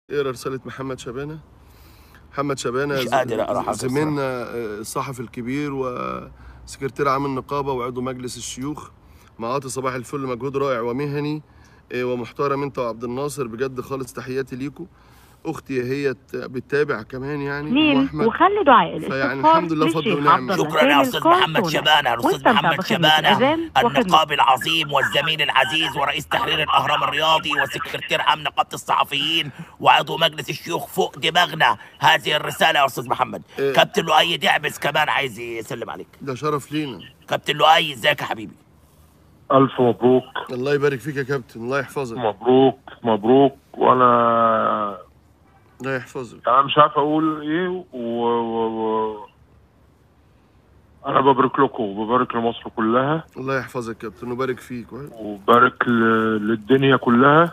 اقرا رسالة محمد شبانة محمد شبانة مش ز- قادر أقرأ حاجة زميلنا آه، الصحفي الكبير وسكرتير عام النقابة وعضو مجلس الشيوخ معاطي صباح الفل مجهود رائع ومهني آه، ومحترم انت وعبد الناصر بجد خالص تحياتي ليكم اختي هي ت- بتتابع كمان يعني مين واحمد وخلي دعاء فيعني الاستغفار الحمد لله فضل للشيخ ونعمة. عبد الله شكرا يا خالد استاذ محمد كارتونة. شبانه الاستاذ واستمتع محمد بخدمة شبانه الأذان وخدمة النقابي العظيم والزميل العزيز ورئيس تحرير الاهرام الرياضي وسكرتير عام نقابه الصحفيين وعضو مجلس الشيوخ فوق دماغنا هذه الرساله يا استاذ محمد إيه. كابتن لؤي دعبس كمان عايز يسلم عليك ده شرف لينا كابتن لؤي ازيك يا حبيبي ألف مبروك الله يبارك فيك يا كابتن الله يحفظك مبروك مبروك وأنا الله يحفظك أنا مش عارف أقول إيه و... و... و... أنا ببارك لكم وببارك لمصر كلها الله يحفظك يا كابتن وبارك فيك وبارك ل... للدنيا كلها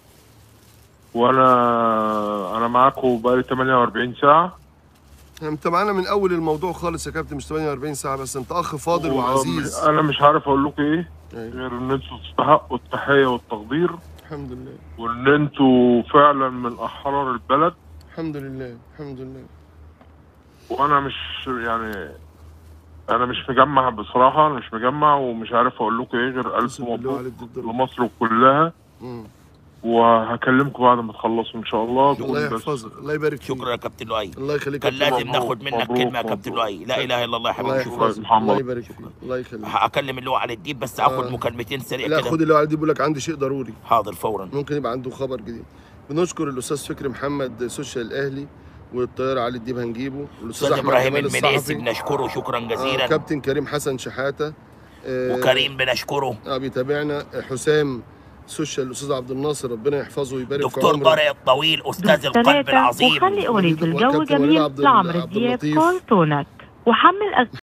وأنا أنا معاكم بقالي 48 ساعة انت معانا من اول الموضوع خالص يا كابتن مش 48 ساعة بس انت اخ فاضل وعزيز أنا مش عارف أقول لكم إيه أيوة. غير إن أنتوا تستحقوا التحية والتقدير الحمد لله وإن أنتوا فعلا من أحرار البلد الحمد لله الحمد لله وانا مش يعني انا مش مجمع بصراحه انا مش مجمع ومش عارف اقول لكم ايه غير الف بسم الله مبروك عليك ضد الرب. لمصر كلها مم. وهكلمكم بعد ما تخلصوا ان شاء الله الله بس يحفظك الله يبارك فيك شكرا يا كابتن لؤي الله يخليك كان يا كابتن. لازم مبروك، ناخد منك مبروك، كلمه يا كابتن مبروك. لؤي لا اله الا الله يا الله حبيبي شكرا يحفظك محمد. الله يبارك فيك الله يخليك هكلم اللي هو على الديب بس هاخد آه. مكالمتين سريع لا كده خد اللي هو دي بيقول لك عندي شيء ضروري حاضر فورا ممكن يبقى عنده خبر جديد بنشكر الاستاذ فكري محمد سوشيال الاهلي والطيار علي الديب هنجيبه والاستاذ استاذ احمد ابراهيم جمال المنيسي الصحفي بنشكره شكرا آه جزيلا كابتن كريم حسن شحاته آه وكريم بنشكره اه بيتابعنا آه، حسام سوشيال الاستاذ عبد الناصر ربنا يحفظه ويبارك في دكتور عمره طارق الطويل استاذ القلب ثلاثة العظيم وخلي أغنية وليد- الجو وكابتن وليد جميل عبد- لعمرو عبد دياب اللطيف. كارتونك وحمل